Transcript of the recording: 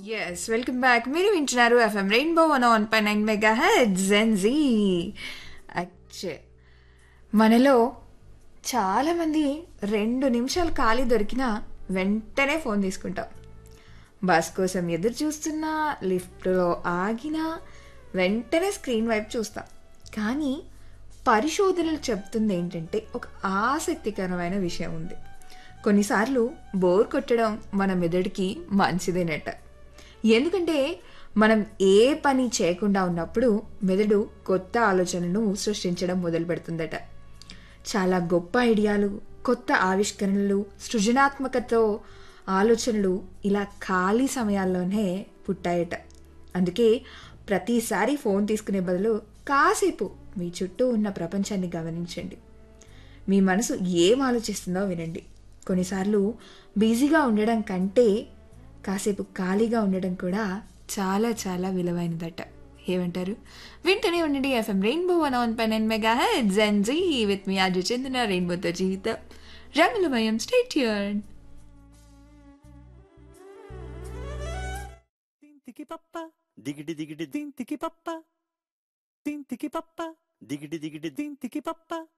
yes welcome back మీరు వింటున్నారు FM Rainbow one one pi nine mega hits and జీ అచ్చే మనలో చాలామంది రెండు నిమిషాలు ఖాళీ దొరికినా వెంటనే ఫోన్ తీసుకుంటాం బస్ కోసం ఎదురు చూస్తున్నా లిఫ్ట్లో ఆగినా వెంటనే స్క్రీన్ వైపు చూస్తాం కానీ పరిశోధనలు చెప్తుంది ఏంటంటే ఒక ఆసక్తికరమైన విషయం ఉంది కొన్నిసార్లు బోర్ కొట్టడం మన మెదడుకి మంచిదేనట ఎందుకంటే మనం ఏ పని చేయకుండా ఉన్నప్పుడు మెదడు కొత్త ఆలోచనలను సృష్టించడం మొదలు పెడుతుందట చాలా గొప్ప ఐడియాలు కొత్త ఆవిష్కరణలు సృజనాత్మకతో ఆలోచనలు ఇలా ఖాళీ సమయాల్లోనే పుట్టాయట అందుకే ప్రతిసారి ఫోన్ తీసుకునే బదులు కాసేపు మీ చుట్టూ ఉన్న ప్రపంచాన్ని గమనించండి మీ మనసు ఏం ఆలోచిస్తుందో వినండి కొన్నిసార్లు బిజీగా ఉండడం కంటే కాసేపు ఖాళీగా ఉండడం కూడా చాలా చాలా విలువైనదట ఏమంటారు వింటూనే ఉండండి FM Rainbow one one pi nine mega hits and జీ విత్ మీ ఆజు చెందిన రెయిన్బోతో జీవితం రంగులమయం స్టేట్ యూర్న్ తింతికి పప్ప దిగిడి దిగిడి దింతికి పప్ప తింతికి పప్ప దిగిడి దిగిడి దింతికి పప్ప